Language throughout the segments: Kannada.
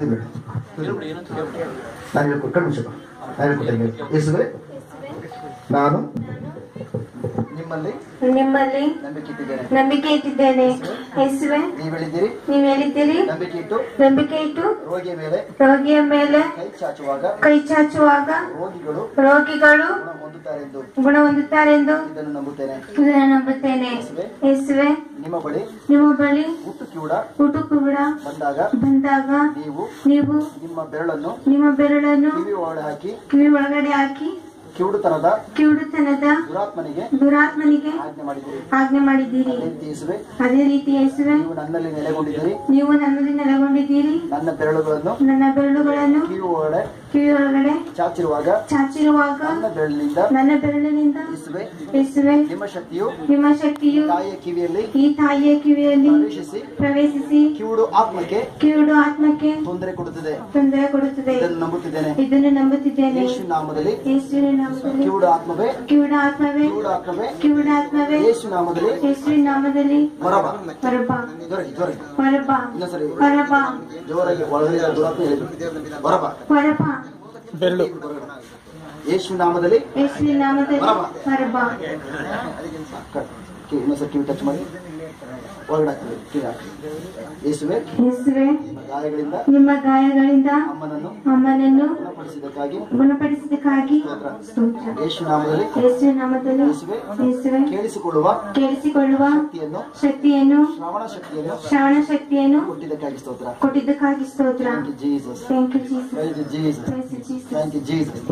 ತಿಳ್ಬೇಡ ನಾನು ಹೇಳ್ಕೊಟ್ಟು ಕಣ್ಮುಚ್ಚಪ್ಪ ನಾನು ಹೇಳ್ಕೊಟ್ಟೆ ಯೇಸುವೆ ನಾನು ನಿಮ್ಮಲ್ಲಿ ನಿಮ್ಮಲ್ಲಿ ನಂಬಿಕೆ ಇಟ್ಟಿದ್ದೇನೆ ನಂಬಿಕೆ ಇಟ್ಟಿದ್ದೇನೆ ಯೇಸುವೆ ನೀವು ಹೇಳಿದ್ದೀರಿ ನೀವು ಹೇಳಿದ್ದೀರಿ ನಂಬಿಕೆ ಇಟ್ಟು ನಂಬಿಕೆ ಇಟ್ಟು ರೋಗಿಯ ಮೇಲೆ ರೋಗಿಯ ಮೇಲೆ ಕೈ ಚಾಚುವಾಗ ಕೈ ಚಾಚುವಾಗ ರೋಗಿಗಳು ರೋಗಿಗಳು ಗುಣ ಹೊಂದುತ್ತಾರೆಂದು ಗುಣ ಹೊಂದುತ್ತಾರೆಂದು ಇದನ್ನು ನಂಬುತ್ತೇನೆ ಇದನ್ನು ನಂಬುತ್ತೇನೆ ಯೇಸುವೆ ನಿಮ್ಮ ಬಳಿ ನಿಮ್ಮ ಬಳಿ ಹುಟ್ಟು ಕಿವುಡ ಊಟ ಕೂಡ ಬಂದಾಗ ಬಂದಾಗ ನೀವು ನೀವು ನಿಮ್ಮ ಬೆರಳನ್ನು ನಿಮ್ಮ ಬೆರಳನ್ನು ಕಿವಿ ಒಳಗಡೆ ಹಾಕಿ ಕಿವಿ ಒಳಗಡೆ ಹಾಕಿ ಕಿವುಡುತನದ ಕಿವುಡುತನದ ದುರಾತ್ಮನಿಗೆ ದುರಾತ್ಮನಿಗೆ ಆಜ್ಞೆ ಮಾಡಿದ್ದೀರಿ ಆಜ್ಞೆ ಮಾಡಿದ್ದೀರಿ ಅದೇ ರೀತಿ ಯೇಸುವೆ ಅದೇ ರೀತಿ ಯೇಸುವೆ ನೀವು ನನ್ನಲ್ಲಿ ನೆಲೆಗೊಂಡಿದ್ದೀರಿ ನೀವು ನನ್ನಲ್ಲಿ ನೆಲೆಗೊಂಡಿದ್ದೀರಿ ನನ್ನ ಬೆರಳುಗಳನ್ನು ನನ್ನ ಬೆರಳುಗಳನ್ನು ಕಿವಿ ಒಳಗಡೆ ಕಿವಿ ಒಳಗಡೆ ಚಾಚಿರುವಾಗ ಚಾಚಿರುವಾಗ ನನ್ನ ಬೆರಳಿನಿಂದ ನನ್ನ ಬೆರಳಿನಿಂದ ಯೇಸುವೆ ಯೇಸುವೆ ನಿಮ್ಮ ಶಕ್ತಿಯು ನಿಮ್ಮ ಶಕ್ತಿಯು ತಾಯಿಯ ಕಿವಿಯಲ್ಲಿ ಈ ತಾಯಿಯ ಕಿವಿಯಲ್ಲಿ ಪ್ರವೇಶಿಸಿ ಪ್ರವೇಶಿಸಿ ಕಿವುಡು ಆತ್ಮಕ್ಕೆ ಕಿವುಡು ಆತ್ಮಕ್ಕೆ ತೊಂದರೆ ಕೊಡುತ್ತದೆ ತೊಂದರೆ ಕೊಡುತ್ತದೆ ಇದನ್ನು ನಂಬುತ್ತಿದ್ದೇನೆ ಇದನ್ನು ನಂಬುತ್ತಿದ್ದೇನೆ ಯೇಸು ನಾಮದಲ್ಲಿ ಯೇಸುವಿನ ನಾಮದಲ್ಲಿ ಕಿವುಡು ಆತ್ಮವೇ ಕಿವುಡ ಆತ್ಮವೇ ಕಿವುಡು ಆತ್ಮವೇ ಕಿವುಡ ಆತ್ಮವೇ ಯೇಸು ನಾಮದಲ್ಲಿ ಯೇಸುವಿನ ನಾಮದಲ್ಲಿ ಹೊರಬ ಹೊರಬ ಜೋರಾಗಿ ಜೋರಾಗಿ ಹೊರಬ ಇನ್ನೊಂದ್ಸರಿ ಹೊರಬ ಜೋರಾಗಿ ಒಳಗಡೆ ದುರಾತ್ಮ ಹೇಳಿದ್ರು ಹೊರಬ ಹೊರಬ ಬೆರಳು ಯೇಸು ನಾಮದಲ್ಲಿ ಯೇಸುವಿನ ನಾಮದಲ್ಲಿ ಹೊರಬ ಕ- ಕಿ- ಇನ್ನೊಂದ್ಸರಿ ಕಿವಿ ಟಚ್ ಮಾಡಿ ಒಳಗಡೆ ಹಾಕ್ತೀವಿ ಕಿವಿ ಹಾಕಿ ಯೇಸುವೆ ಯೇಸುವೆ ನಿಮ್ಮ ಗಾಯಗಳಿಂದ ನಿಮ್ಮ ಗಾಯಗಳಿಂದ ಅಮ್ಮನನ್ನು ಅಮ್ಮನನ್ನು ಗುಣಪಡಿಸಿದ್ದಕ್ಕಾಗಿ ಗುಣಪಡಿಸಿದ್ದಕ್ಕಾಗಿ ಸ್ತೋತ್ರ. ಸ್ತೋತ್ರ. ಯೇಸು ನಾಮದಲ್ಲಿ ಯೇಸುವಿನ ನಾಮದಲ್ಲಿ ಯೇಸುವೆ ಯೇಸುವೆ ಕೇಳಿಸಿಕೊಳ್ಳುವ ಕೇಳಿಸಿಕೊಳ್ಳುವ ಶಕ್ತಿಯನ್ನು ಶಕ್ತಿಯನ್ನು ಶ್ರವಣ ಶಕ್ತಿಯನ್ನು ಶ್ರವಣ ಶಕ್ತಿಯನ್ನು ಕೊಟ್ಟಿದ್ದಕ್ಕಾಗಿ ಸ್ತೋತ್ರ ಕೊಟ್ಟಿದ್ದಕ್ಕಾಗಿ ಸ್ತೋತ್ರ thank you Jesus thank you Jesus thank you Jesus Praise you, Jesus. Thank you Jesus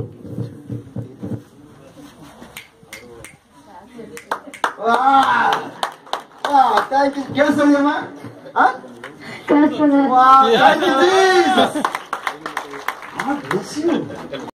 thank you ಕೇಳಿಸ್ತಿದೆಯಮ್ಮ ಕೇಳಿಸ್ತದೆ. Thank you Jesus God bless you.